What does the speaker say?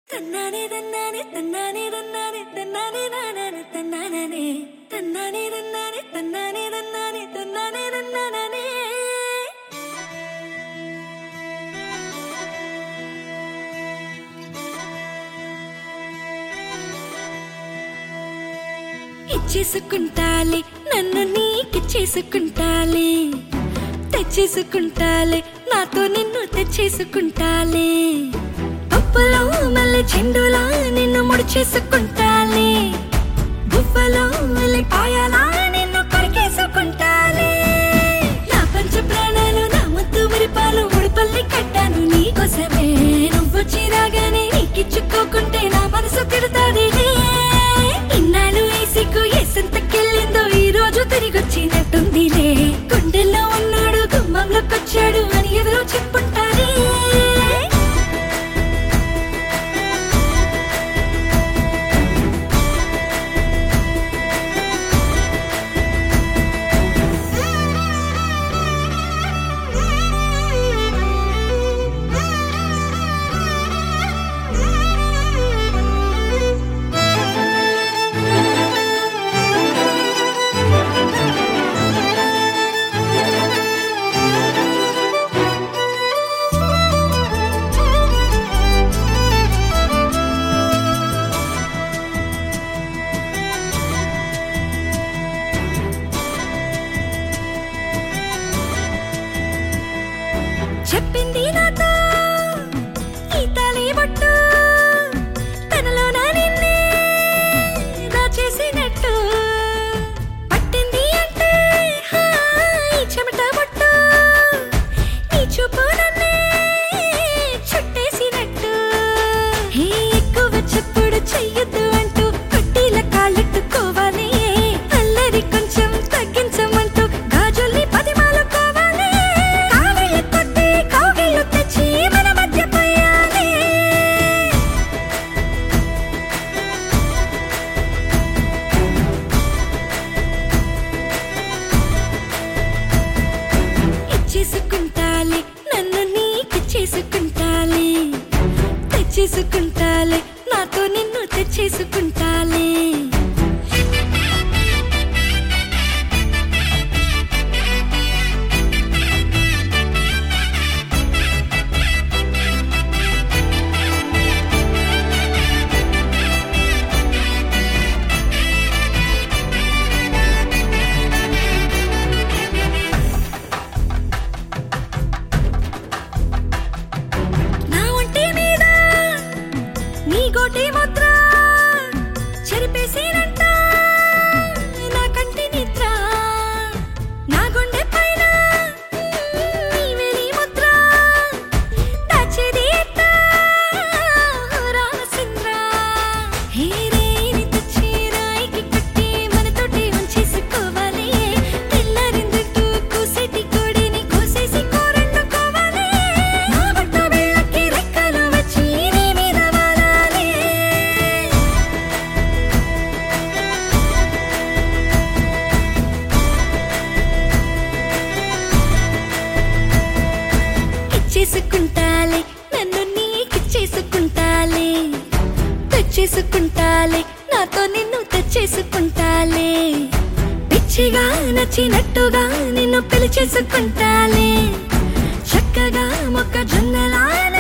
తన్నానే తన్నానే తన్నానే తన్నానే తన్నానే నానానే తన్నానే తన్నానే తన్నానే తన్నానే తన్నానే తన్నానే తన్నానే ఇచ్చేసుకుంటాలే నన్ను నీకిచ్చేసుకుంటాలే తెచ్చేసుకుంటాలే నాతో నిన్ను తెచ్చేసుకుంటాలే పప్పులో మళ్ళీ చెండులా నిన్ను ముడిచేసుకుంటాలే గువ్వలో మళ్ళీ పాయాలా నిన్ను కొరికేసుకుంటాలే నా పంచ ప్రాణాలు నా ముద్దు మురిపాలు ముడిపల్లి కట్టాను నీకోసమే నువ్వు చిరాగానే నీకిచ్చుకోకుంటే నా మనసు తిడతాదిలే ఇన్నాళ్ళు వేసికు ఎసంతకెళ్ళిందో ఈ రోజు తిరిగొచ్చినట్టుందిలే గుండెల్లో ఉన్నాడు గుమ్మంలోకొచ్చాడు అని ఎవరో చెప్పుంటారే చెప్పింది నాతో ఈ తలి బొట్టు తనలో నా నిన్నే దాచేసినట్టు పట్టింది అంటే హా, ఈ చెమట బొట్టు నీ చూపు నన్నే చుట్టేసినట్టు హే ఎక్కువ చెప్పుడు చెయ్యొద్దు అంటూ పట్టీల కాళ్ళెట్టుకోవాలి అల్లరి కొంచెం తగ్గించమంటూ గాజుల్ని పదిమాలుకోవాలి కావిళ్ళు కొట్టి కౌగిళ్ళు తెచ్చి మన మధ్య పోయాలి ఇచ్చేసుకుంటాలే నన్ను నీకిచ్చేసుకుంటాలే తెచ్చేసుకుంటాలే నాతో నిన్ను తెచ్చేసుకుంటాలే నా ఒంటి మీద నీ గోటి ముద్ర చెరిపేసినంట నా కంటి నిద్ర నా గుండె పైన నీ వెలి ముద్ర దాచేది ఎట్ట రామచంద్ర హే రేని తెచ్చి రాయికి కట్టి మనతోటి ఉంచేసుకోవాలి తెల్లారిందంటూ కూసేటి కోడిని కోసేసి కూరండుకోవాలి నా బట్ట బిళ్ళకి రెక్కలు వచ్చి నీ మీద వాలాలి ఇచ్చేసుకుంటాలే నన్ను నీకిచ్చేసుకుంటాలే తెచ్చేసుకుంటాలే నాతో నిన్ను తెచ్చేసుకుంటాలే పిచ్చిగా నచ్చినట్టుగా నిన్ను పిలిచేసుకుంటాలే చక్కగా మొక్క జొన్నలా